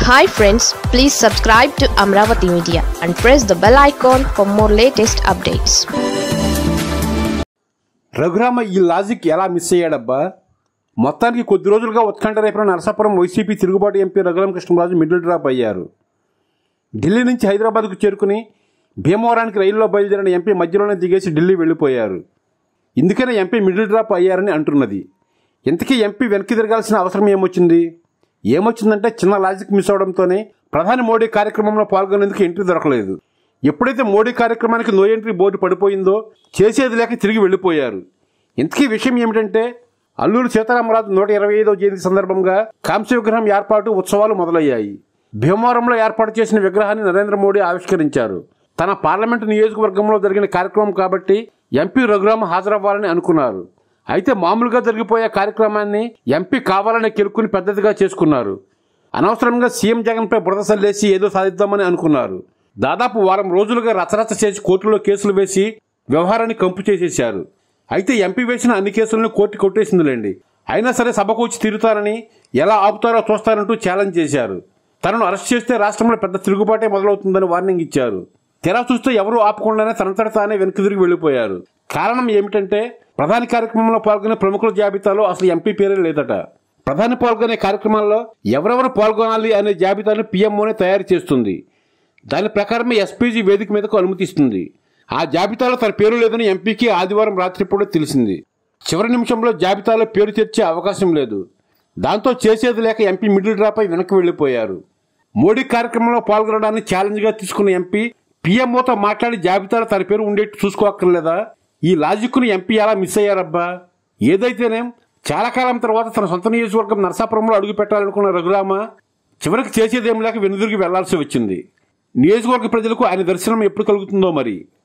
hi friends please subscribe to Amaravati media and press the bell icon for more latest updates Raghurama ఈ logic ఎలా miss అయ్యాడబ్బా మొత్తానికి కొద్ది రోజులుగా ఉత్కంఠ రేపిన నరసాపురం వైసీపీ తిరుగుబాటు MP Raghurama Krishnaraju middle drop అయ్యారు ఢిల్లీ నుంచి హైదరాబాద్కు చేరుకుని భీమవరానికి రైల్లో బయలుదేరిన ఎంపీ మధ్యలోనే దిగేసి ఢిల్లీ వెళ్ళిపోయారు ఇందుకనే ఎంపీ మిడిల్ డ్రాప్ అయ్యారని అంటున్నది ఇంతకీ ఎంపీ వెనక్కి తిరగాల్సిన అవసరం ఏమొచ్చింది ఏమొచ్చిందంటే చిన్న లాజిక్ మిస్ అవడంతోనే ప్రధాని మోడీ కార్యక్రమంలో పాల్గొనేందుకు ఎంట్రీ దొరకలేదు ఎప్పుడైతే మోడీ కార్యక్రమానికి నో ఎంట్రీ బోర్డు పడిపోయిందో చేసేది లేక తిరిగి వెళ్ళిపోయారు ఇంతకీ విషయం ఏమిటంటే అల్లూరు సీతారామరాజు నూట ఇరవై ఐదవ జయంతి సందర్భంగా కాంస్య విగ్రహం ఏర్పాటు ఉత్సవాలు మొదలయ్యాయి భీమవరంలో ఏర్పాటు చేసిన విగ్రహాన్ని నరేంద్ర మోడీ ఆవిష్కరించారు తన పార్లమెంటు నియోజకవర్గంలో జరిగిన కార్యక్రమం కాబట్టి ఎంపీ రఘురామ హాజరవ్వాలని అనుకున్నారు అయితే మామూలుగా జరిగిపోయే కార్యక్రమాన్ని ఎంపీ కావాలని కెలుక్కుని పెద్దదిగా చేసుకున్నారు అనవసరంగా సీఎం జగన్పై బురద సల్లేసి ఏదో సాధిద్దామని అనుకున్నారు దాదాపు వారం రోజులుగా రచరచ చేసి కోర్టులో కేసులు వేసి వ్యవహారాన్ని కంపు చేసేశారు అయితే ఎంపీ వేసిన అన్ని కేసులను కోర్టు కొట్టేసిందిలేండి అయినా సరే సభకు వచ్చి తిరుగుతారని ఎలా ఆపుతారో చూస్తారంటూ ఛాలెంజ్ చేశారు తనను అరెస్ట్ చేస్తే రాష్ట్రంలో పెద్ద తిరుగుబాటే మొదలవుతుందని వార్నింగ్ ఇచ్చారు తెరా చూస్తే ఎవరూ ఆపకుండానే తనంతట తానే వెనక్కి తిరిగి వెళ్ళిపోయారు కారణం ఏమిటంటే ప్రధాని కార్యక్రమంలో పాల్గొనే ప్రముఖుల జాబితాలో అసలు ఎంపీ పేరే లేదట ప్రధాని పాల్గొనే కార్యక్రమాల్లో ఎవరెవరు పాల్గొనాలి అనే జాబితాను పీఎంఓనే తయారు చేస్తుంది దాని ప్రకారమే ఎస్పీజీ వేదిక మీదకు అనుమతిస్తుంది ఆ జాబితాలో తన పేరు లేదని ఎంపీకి ఆదివారం రాత్రిపూట తెలిసింది చివరి నిమిషంలో జాబితాలో పేరు తెచ్చే అవకాశం లేదు దాంతో చేసేది లేక ఎంపీ మిడిల్ డ్రాప్ అయి వెనక్కి వెళ్లిపోయారు మోడీ కార్యక్రమంలో పాల్గొనడాన్ని ఛాలెంజ్గా తీసుకున్న ఎంపీ పీఎంఓతో మాట్లాడి జాబితాలో తన పేరు ఉండేట్టు చూసుకోక్కర్లేదా ఈ లాజిక్ను ఎంపీ ఎలా మిస్ అయ్యారబ్బా ఏదైతేనేం చాలా కాలం తర్వాత తన సొంత నియోజకవర్గం నరసాపురంలో అడుగు పెట్టాలనుకున్న రఘురామ చివరికి చేసేదేం లేక వెనుదిరిగి వెళ్లాల్సి వచ్చింది నియోజకవర్గ ప్రజలకు ఆయన దర్శనం ఎప్పుడు కలుగుతుందో మరి